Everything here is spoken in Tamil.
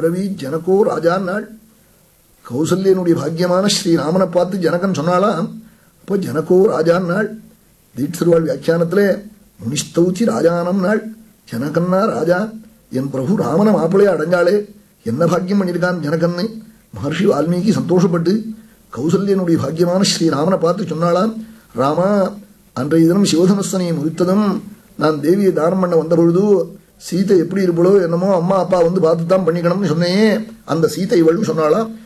அப்ரவி ஜனகோ ராஜான் நாள் கௌசல்யனுடைய பாக்கியமான ஸ்ரீராமனை பார்த்து ஜனகன் சொன்னாலாம் அப்போ ஜனகோ ராஜான் நாள் தீட்சிருவாள் வியாக்கியானத்திலே முனிஸ்தௌச்சி ராஜானம் நாள் ஜனகன்னா ராஜா என் பிரபு ராமன மாப்பிளைய அடைஞ்சாளே என்ன பாக்கியம் பண்ணியிருக்கான் ஜனகன்னு மகர்ஷி வால்மீகி சந்தோஷப்பட்டு கௌசல்யனுடைய பாக்கியமான ஸ்ரீராமனை பார்த்து சொன்னாலாம் ராமா அன்றைய தினம் சிவதனுஸ்தனையை முறித்ததும் நான் தேவியை தானம் பண்ண வந்த பொழுது சீதை எப்படி இருப்பளோ என்னமோ அம்மா அப்பா வந்து பார்த்து தான் பண்ணிக்கணும்னு சொன்னேன் அந்த சீதை இவள்னு சொன்னாலாம்